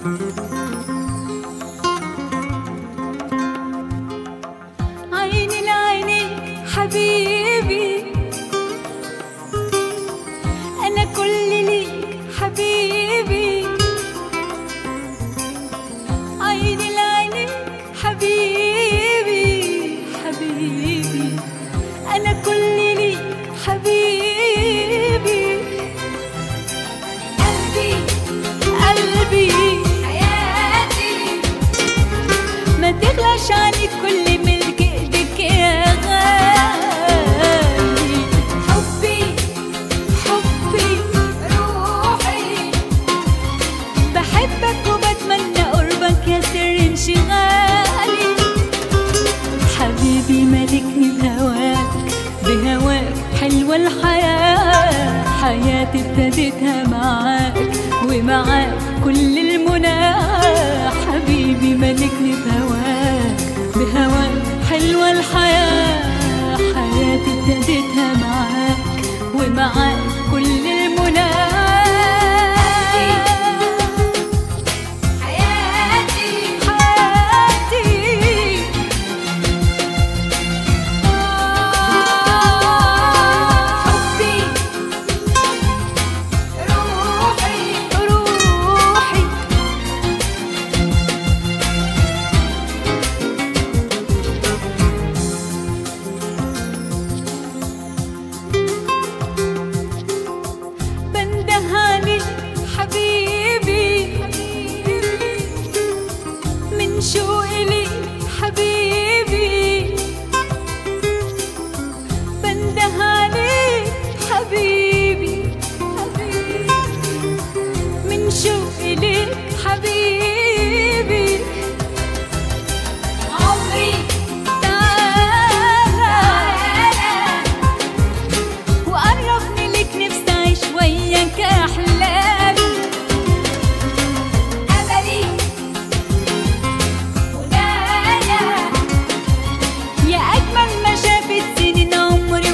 عيني لعينيك حبيبي أنا كل ليك حبيبي عيني لعينيك حبيبي حبيبي أنا كل ليك حبيبي قلبي قلبي حياتي ما تغلاش عني كل ملك ايدك يا غالي حبي حبي روحي بحبك وبتمنى قربك يا سر انشغالي حبيبي ملكني بهواك بهواك حلوة الحياة حياتي ابتديتها معاك ومعاك كل المنى حبيبي ملكني بهواك بهواك حلوة الحياة حياتي ابتديتها معاك ومعاك كل المنى حياتي حياتي حبي روحي روحي بنده عليك حبيبي من شوقي ليك حبيبي بنده عليك حبيبي من شوقي ليك حبيبي عمري تعالى وقربني لك نفسي اعيش وياك احلامي املي ونايا يا اجمل ما شافت سنين عمري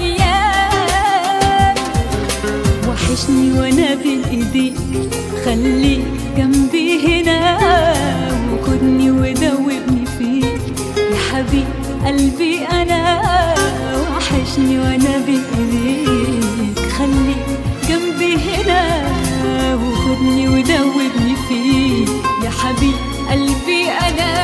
وياك وحشني وانا بين ايديك خليك جنبي هنا وخدني ودوبني فيك يا حبيب قلبي انا وحشني وانا بين ايديك خليك جنبي هنا وخدني ودوبني فيك يا حبيب قلبي انا